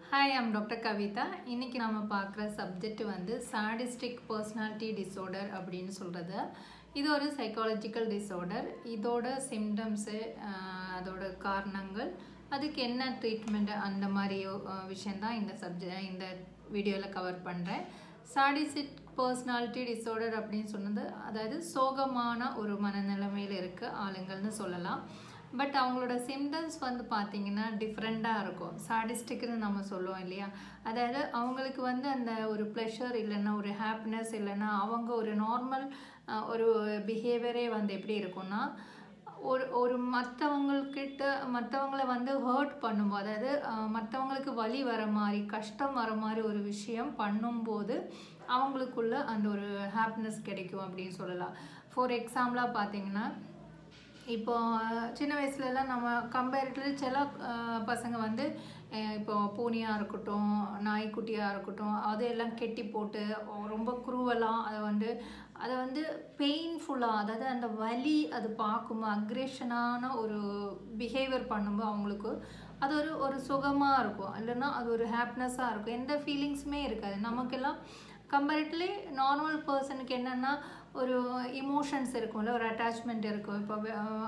hi I'm doctor Kavitha இன்னைக்கு நம்ம பார்க்குற சப்ஜெக்ட் வந்து சாடிஸ்டிக் பர்சனாலிட்டி டிஸார்டர் அப்படின்னு சொல்கிறது இது ஒரு சைக்காலஜிக்கல் டிஸார்டர் இதோட சிம்டம்ஸு அதோட காரணங்கள் அதுக்கு என்ன ட்ரீட்மெண்ட் அந்த மாதிரி விஷயந்தான் இந்த சப்ஜெக்ட் இந்த வீடியோவில் கவர் பண்ணுறேன் சாடிஸ்டிக் பர்சனாலிட்டி டிஸார்டர் அப்படின்னு சொன்னது அதாவது சோகமான ஒரு மனநிலைமையில் இருக்க ஆளுங்கள்னு சொல்லலாம் பட் அவங்களோட சிம்டம்ஸ் வந்து பார்த்திங்கன்னா டிஃப்ரெண்ட்டாக இருக்கும் சாடிஸ்டிக்னு நம்ம சொல்லுவோம் இல்லையா அதாவது அவங்களுக்கு வந்து அந்த ஒரு ப்ளஷர் இல்லைன்னா ஒரு ஹாப்பினஸ் இல்லைன்னா அவங்க ஒரு நார்மல் ஒரு பிஹேவியரே வந்து எப்படி இருக்கும்னா ஒரு ஒரு மற்றவங்கக்கிட்ட மற்றவங்கள வந்து ஹர்ட் பண்ணும்போது அதாவது மற்றவங்களுக்கு வலி வர மாதிரி கஷ்டம் வர மாதிரி ஒரு விஷயம் பண்ணும்போது அவங்களுக்குள்ள அந்த ஒரு ஹாப்பினஸ் கிடைக்கும் அப்படின்னு சொல்லலாம் ஃபார் எக்ஸாம்பிளாக பார்த்தீங்கன்னா இப்போ சின்ன வயசுலலாம் நம்ம கம்பேரிட்டிவ்லி சில பசங்க வந்து இப்போ பூனியாக இருக்கட்டும் நாய்க்குட்டியாக இருக்கட்டும் அதையெல்லாம் கெட்டி போட்டு ரொம்ப குரூவலாக அதை வந்து அதை வந்து பெயின்ஃபுல்லாக அதாவது அந்த வலி அது பார்க்கும்போது அக்ரெஷனான ஒரு பிஹேவியர் பண்ணும்போது அவங்களுக்கு அது ஒரு ஒரு சுகமாக இருக்கும் இல்லைன்னா அது ஒரு ஹாப்பினஸ்ஸாக இருக்கும் எந்த ஃபீலிங்ஸுமே இருக்காது நமக்கெல்லாம் கம்பேரிட்டிவ்லி நார்மல் பர்சனுக்கு என்னென்னா ஒரு இமோஷன்ஸ் இருக்கும்ல ஒரு அட்டாச்மெண்ட் இருக்கும் இப்போ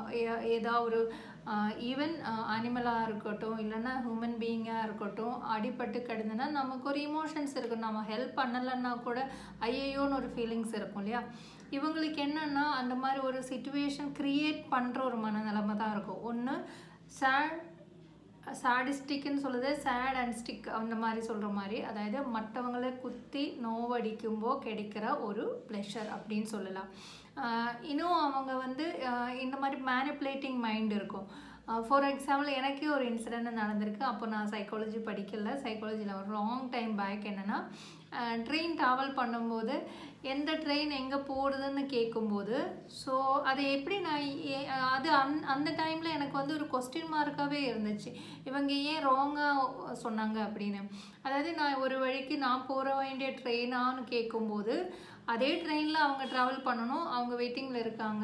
ஏதாவது ஒரு ஈவன் அனிமலாக இருக்கட்டும் இல்லைன்னா ஹியூமன் பீயிங்காக இருக்கட்டும் அடிபட்டு கிடந்துன்னா நமக்கு ஒரு இமோஷன்ஸ் இருக்கும் நம்ம ஹெல்ப் பண்ணலைன்னா கூட ஐயையோன்னு ஒரு ஃபீலிங்ஸ் இருக்கும் இல்லையா இவங்களுக்கு என்னென்னா அந்த மாதிரி ஒரு சுச்சுவேஷன் க்ரியேட் பண்ணுற ஒரு மனநிலைமை தான் இருக்கும் ஒன்று சேட் சாடிஸ்டிக்னு சொல்லுது சேட் அண்ட் ஸ்டிக் அந்த மாதிரி சொல்கிற மாதிரி அதாவது மற்றவங்களை குத்தி நோவடிக்கும்போ கிடைக்கிற ஒரு ப்ளெஷர் அப்படின்னு சொல்லலாம் இன்னும் அவங்க வந்து இந்த மாதிரி மேனிப்புலேட்டிங் மைண்ட் இருக்கும் ஃபார் எக்ஸாம்பிள் எனக்கே ஒரு இன்சிடெண்ட் நடந்திருக்கு அப்போ நான் சைக்காலஜி படிக்கல சைக்காலஜியில் ஒரு லாங் டைம் பேக் என்னென்னா ட்ரெயின் ட்ராவல் பண்ணும்போது எந்த ட்ரெயின் எங்கே போடுதுன்னு கேட்கும்போது ஸோ அதை எப்படி நான் அது அந் அந்த டைமில் எனக்கு வந்து ஒரு கொஸ்டின் மார்க்காகவே இருந்துச்சு இவங்க ஏன் ராங்காக சொன்னாங்க அப்படின்னு அதாவது நான் ஒரு வழிக்கு நான் போகிற வேண்டிய ட்ரெயினான்னு கேட்கும்போது அதே ட்ரெயினில் அவங்க ட்ராவல் பண்ணணும் அவங்க வெயிட்டிங்கில் இருக்காங்க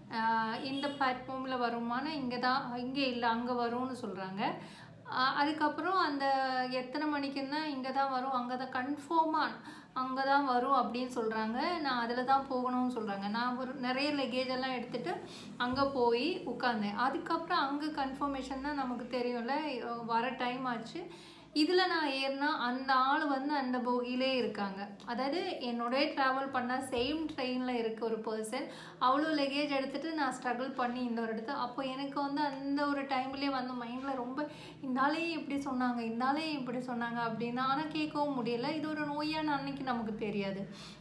இந்த பிளாட்ஃபார்மில் வருமானா இங்கே தான் இங்கே இல்லை அங்கே வரும்னு சொல்கிறாங்க அதுக்கப்புறம் அந்த எத்தனை மணிக்குன்னா இங்கே தான் வரும் அங்கே தான் கன்ஃபார்மாக அங்கே தான் வரும் அப்படின்னு சொல்கிறாங்க நான் அதில் தான் போகணும்னு சொல்கிறாங்க நான் ஒரு நிறைய லக்கேஜ் எல்லாம் எடுத்துகிட்டு அங்கே போய் உட்காந்தேன் அதுக்கப்புறம் அங்கே கன்ஃபர்மேஷன் தான் நமக்கு தெரியும்ல வர டைம் ஆச்சு இதில் நான் ஏறினா அந்த ஆள் வந்து அந்த போகியிலே இருக்காங்க அதாவது என்னோடய ட்ராவல் பண்ணால் சேம் ட்ரெயினில் இருக்க ஒரு பர்சன் அவ்வளோ லக்கேஜ் எடுத்துகிட்டு நான் ஸ்ட்ரகிள் பண்ணி இந்த ஒரு இடத்து அப்போ எனக்கு வந்து அந்த ஒரு டைம்லேயே வந்து மைண்டில் ரொம்ப இந்தாலேயும் இப்படி சொன்னாங்க இந்தாலேயும் இப்படி சொன்னாங்க அப்படின்னு ஆனால் கேட்கவும் முடியல இது ஒரு நோயான்னு அன்னைக்கு நமக்கு தெரியாது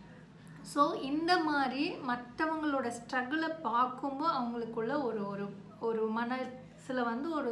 ஸோ இந்த மாதிரி மற்றவங்களோட ஸ்ட்ரகிளை பார்க்கும்போது அவங்களுக்குள்ள ஒரு ஒரு ஒரு மனசில் வந்து ஒரு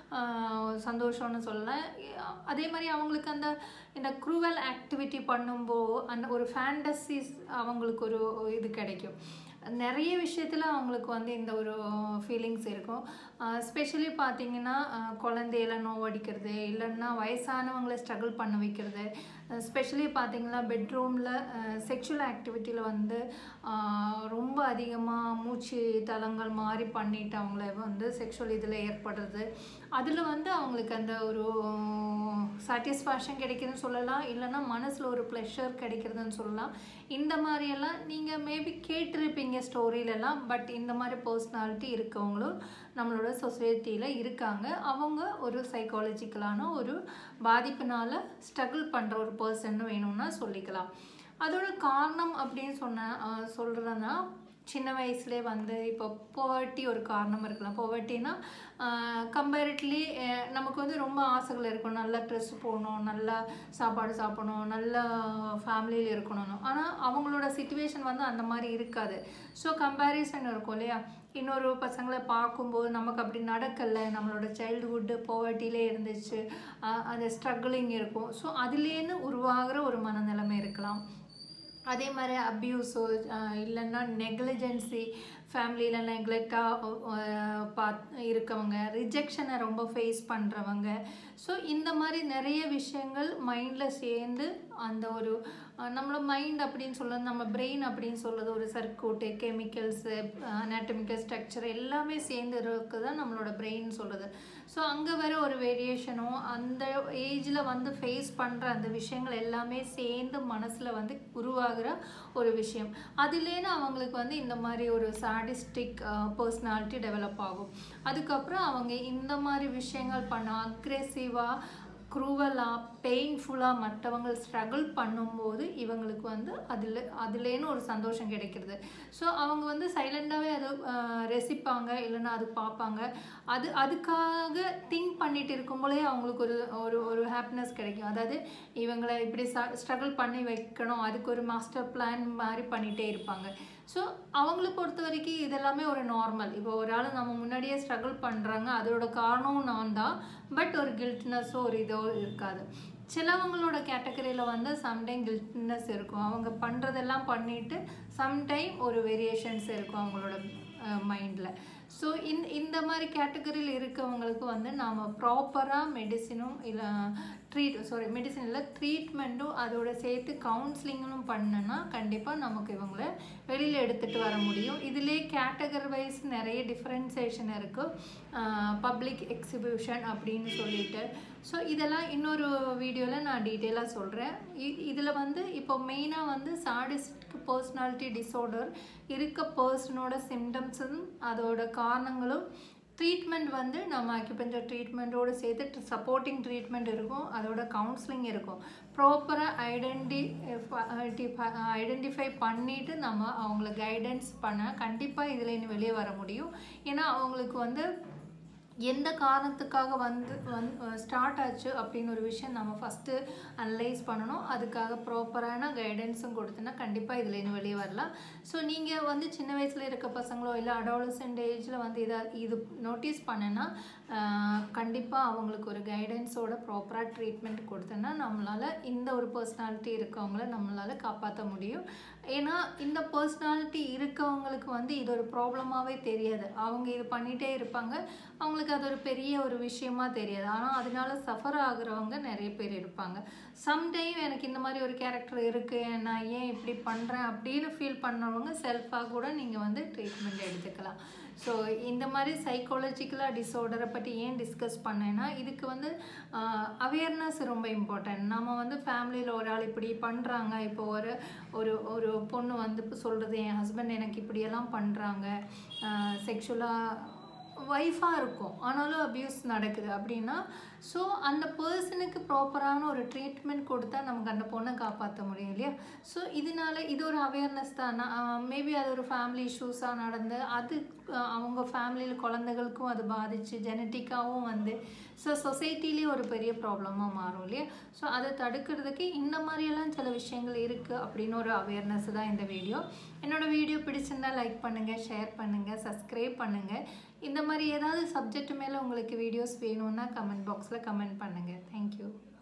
சந்தோஷம்னு சொல்லலாம் அதே மாதிரி அவங்களுக்கு அந்த இந்த குரூவல் ஆக்டிவிட்டி பண்ணும்போது அந்த ஒரு ஃபேண்டசிஸ் அவங்களுக்கு ஒரு இது கிடைக்கும் நிறைய விஷயத்தில் அவங்களுக்கு வந்து இந்த ஒரு ஃபீலிங்ஸ் இருக்கும் ஸ்பெஷலி பார்த்திங்கன்னா குழந்தையில நோவடிக்கிறது இல்லைன்னா வயசானவங்களை ஸ்ட்ரகிள் பண்ண வைக்கிறது ஸ்பெஷலி பார்த்திங்கன்னா பெட்ரூமில் செக்ஷுவல் ஆக்டிவிட்டியில் வந்து ரொம்ப அதிகமாக மூச்சு தளங்கள் மாதிரி பண்ணிட்டு அவங்கள வந்து செக்ஷுவல் இதில் ஏற்படுறது அதில் வந்து அவங்களுக்கு அந்த ஒரு சாட்டிஸ்ஃபேக்ஷன் கிடைக்குதுன்னு சொல்லலாம் இல்லைன்னா மனசில் ஒரு ப்ளஷர் கிடைக்கிறதுன்னு சொல்லலாம் இந்த மாதிரியெல்லாம் நீங்கள் மேபி கேட்டிருப்பீங்க ஸ்டோரியிலலாம் பட் இந்த மாதிரி பர்சனாலிட்டி இருக்கவங்களும் நம்மளோட சொசைட்டியில் இருக்காங்க அவங்க ஒரு சைக்காலஜிக்கலான ஒரு பாதிப்புனால் ஸ்ட்ரகிள் பண்ணுற ஒரு பர்சன் வேணும்னா சொல்லிக்கலாம் அதோட காரணம் அப்படின்னு சொன்ன சொல்கிறதுனா சின்ன வயசுலேயே வந்து இப்போ போவர்ட்டி ஒரு காரணம் இருக்கலாம் போவர்ட்டினா கம்பேரிட்லி நமக்கு வந்து ரொம்ப ஆசைகள் இருக்கும் நல்லா ட்ரெஸ் போடணும் நல்லா சாப்பாடு சாப்பிடணும் நல்ல ஃபேமிலியில் இருக்கணும் ஆனால் அவங்களோட சுச்சுவேஷன் வந்து அந்த மாதிரி இருக்காது ஸோ கம்பேரிசன் இருக்கும் இல்லையா இன்னொரு பசங்களை பார்க்கும்போது நமக்கு அப்படி நடக்கலை நம்மளோட சைல்டுஹுட்டு போவர்ட்டிலே இருந்துச்சு அது ஸ்ட்ரகிளிங் இருக்கும் ஸோ அதுலேருந்து உருவாகிற ஒரு மனநிலைமை இருக்கலாம் அதே மாதிரி அப்யூஸோ இல்லைன்னா நெக்லிஜென்சி ஃபேமிலியில் நெக்லெக்டாக பாத் இருக்கவங்க ரிஜெக்ஷனை ரொம்ப ஃபேஸ் பண்ணுறவங்க ஸோ இந்த மாதிரி நிறைய விஷயங்கள் மைண்டில் சேர்ந்து அந்த ஒரு அஹ் நம்மளோட மைண்ட் அப்படின்னு சொல்கிறது நம்ம பிரெயின் அப்படின்னு சொல்கிறது ஒரு சர்க்கூட்டு கெமிக்கல்ஸு அனாட்டமிக்கல் ஸ்ட்ரக்சர் எல்லாமே சேர்ந்து இருக்கு தான் நம்மளோட பிரெயின் சொல்கிறது ஸோ அங்கே வர ஒரு வேரியேஷனும் அந்த ஏஜில் வந்து ஃபேஸ் பண்ணுற அந்த விஷயங்கள் எல்லாமே சேர்ந்து மனசில் வந்து உருவாகிற ஒரு விஷயம் அதுலேன்னு அவங்களுக்கு வந்து இந்த மாதிரி ஒரு சாடிஸ்டிக் பர்சனாலிட்டி டெவலப் ஆகும் அதுக்கப்புறம் அவங்க இந்த மாதிரி விஷயங்கள் பண்ண அக்ரெசிவாக குரூவலாக பெயின்ஃபுல்லாக மற்றவங்க ஸ்ட்ரகிள் பண்ணும்போது இவங்களுக்கு வந்து அதில் அதுலேன்னு ஒரு சந்தோஷம் கிடைக்கிறது ஸோ அவங்க வந்து சைலண்டாகவே அதை ஆஹ், ரசிப்பாங்க இல்லைன்னா அது பார்ப்பாங்க அது அதுக்காக திங்க் பண்ணிட்டு இருக்கும்போதே அவங்களுக்கு ஒரு ஒரு ஒரு ஹாப்பினஸ் கிடைக்கும் அதாவது இவங்களை இப்படி ஸ்ட்ரகிள் பண்ணி வைக்கணும் அதுக்கு ஒரு மாஸ்டர் பிளான் மாதிரி பண்ணிகிட்டே இருப்பாங்க ஸோ அவங்கள பொறுத்த வரைக்கும் இதெல்லாமே ஒரு நார்மல் இப்போ ஒரு ஆள் நம்ம முன்னாடியே ஸ்ட்ரகிள் பண்ணுறாங்க அதோட காரணமும் நான் தான் பட் ஒரு கில்ட்னஸோ ஒரு இதோ இருக்காது சிலவங்களோட கேட்டகரியில் வந்து சம்டைம் கில்ட்னஸ் இருக்கும் அவங்க பண்ணுறதெல்லாம் பண்ணிட்டு சம்டைம் ஒரு வேரியேஷன்ஸ் இருக்கும் அவங்களோட மைண்டில் ஸோ இந்த இந்த மாதிரி கேட்டகரியில் இருக்கவங்களுக்கு வந்து நாம் ப்ராப்பராக மெடிசினும் இல்லை ட்ரீட் சாரி மெடிசன் இல்லை ட்ரீட்மெண்ட்டும் அதோட சேர்த்து கவுன்சிலிங்கும் பண்ணனா கண்டிப்பாக நமக்கு இவங்கள வெளியில் எடுத்துகிட்டு வர முடியும் இதிலே கேட்டகரி வைஸ் நிறைய டிஃப்ரென்சேஷன் இருக்குது பப்ளிக் எக்ஸிபியூஷன் அப்படின்னு சொல்லிட்டு ஸோ இதெல்லாம் இன்னொரு வீடியோவில் நான் டீட்டெயிலாக சொல்கிறேன் இதில் வந்து இப்போ மெயினாக வந்து சாடிஸ்டிக் பர்சனாலிட்டி டிஸார்டர் இருக்க பர்சனோட சிம்டம்ஸும் அதோட காரணங்களும் ட்ரீட்மெண்ட் வந்து நம்ம அக்யூபஞ்சர் ட்ரீட்மெண்ட்டோடு சேர்த்து சப்போர்ட்டிங் ட்ரீட்மெண்ட் இருக்கும் அதோட கவுன்சிலிங் இருக்கும் ப்ராப்பராக ஐடென்டி ஐடென்டிஃபை பண்ணிவிட்டு நம்ம அவங்கள கைடன்ஸ் பண்ண கண்டிப்பாக இதில் இன்னும் வெளியே வர முடியும் ஏன்னா அவங்களுக்கு வந்து எந்த காரணத்துக்காக வந்து வந் ஸ்டார்ட் ஆச்சு அப்படின்னு ஒரு விஷயம் நம்ம ஃபஸ்ட்டு அனலைஸ் பண்ணணும் அதுக்காக ப்ராப்பரான கைடன்ஸும் கொடுத்தோன்னா கண்டிப்பாக இதில் இன்னும் வெளியே வரலாம் ஸோ நீங்கள் வந்து சின்ன வயசில் இருக்க பசங்களோ இல்லை அடாலசென்ட் ஏஜில் வந்து இதை இது நோட்டீஸ் பண்ணேன்னா கண்டிப்பாக அவங்களுக்கு ஒரு கைடன்ஸோட ப்ராப்பராக ட்ரீட்மெண்ட் கொடுத்தோன்னா நம்மளால் இந்த ஒரு பர்சனாலிட்டி இருக்கவங்கள நம்மளால் காப்பாற்ற முடியும் ஏன்னா இந்த பர்சனாலிட்டி இருக்கவங்களுக்கு வந்து இது ஒரு ப்ராப்ளமாகவே தெரியாது அவங்க இது பண்ணிகிட்டே இருப்பாங்க அவங்களுக்கு அது ஒரு பெரிய ஒரு விஷயமா தெரியாது ஆனால் அதனால சஃபர் ஆகுறவங்க நிறைய பேர் இருப்பாங்க சம்டைம் எனக்கு இந்த மாதிரி ஒரு கேரக்டர் இருக்குது நான் ஏன் இப்படி பண்ணுறேன் அப்படின்னு ஃபீல் பண்ணுறவங்க செல்ஃபாக கூட நீங்கள் வந்து ட்ரீட்மெண்ட் எடுத்துக்கலாம் ஸோ இந்த மாதிரி சைக்காலஜிக்கலாக டிஸார்டரை பற்றி ஏன் டிஸ்கஸ் பண்ணேன்னா இதுக்கு வந்து அவேர்னஸ் ரொம்ப இம்பார்ட்டன்ட் நம்ம வந்து ஃபேமிலியில் ஒரு ஆள் இப்படி பண்ணுறாங்க இப்போ ஒரு ஒரு ஒரு பொண்ணு வந்து இப்போ சொல்கிறது என் ஹஸ்பண்ட் எனக்கு இப்படியெல்லாம் பண்ணுறாங்க செக்ஷுவலாக ஒய்ஃபாக இருக்கும் ஆனாலும் அப்யூஸ் நடக்குது அப்படின்னா ஸோ அந்த பர்சனுக்கு ப்ராப்பரான ஒரு ட்ரீட்மெண்ட் கொடுத்தா நமக்கு அந்த பொண்ணை காப்பாற்ற முடியும் இல்லையா ஸோ இதனால இது ஒரு அவேர்னஸ் தான் மேபி அது ஒரு ஃபேமிலி இஷ்யூஸாக நடந்து அது அஹ், அவங்க ஃபேமிலியில் குழந்தைகளுக்கும் அது பாதிச்சு ஜெனட்டிக்காகவும் வந்து ஸோ சொசைட்டிலே ஒரு பெரிய ப்ராப்ளமாக மாறும் இல்லையா ஸோ அதை தடுக்கிறதுக்கு இந்த மாதிரியெல்லாம் சில விஷயங்கள் இருக்குது அப்படின்னு ஒரு அவேர்னஸ் தான் இந்த வீடியோ என்னோட வீடியோ பிடிச்சிருந்தா லைக் பண்ணுங்கள் ஷேர் பண்ணுங்கள் சப்ஸ்கிரைப் பண்ணுங்கள் இந்த மாதிரி ஏதாவது சப்ஜெக்ட் மேலே உங்களுக்கு வீடியோஸ் வேணும்னா கமெண்ட் பாக்ஸில் கமெண்ட் பண்ணுங்கள் தேங்க்யூ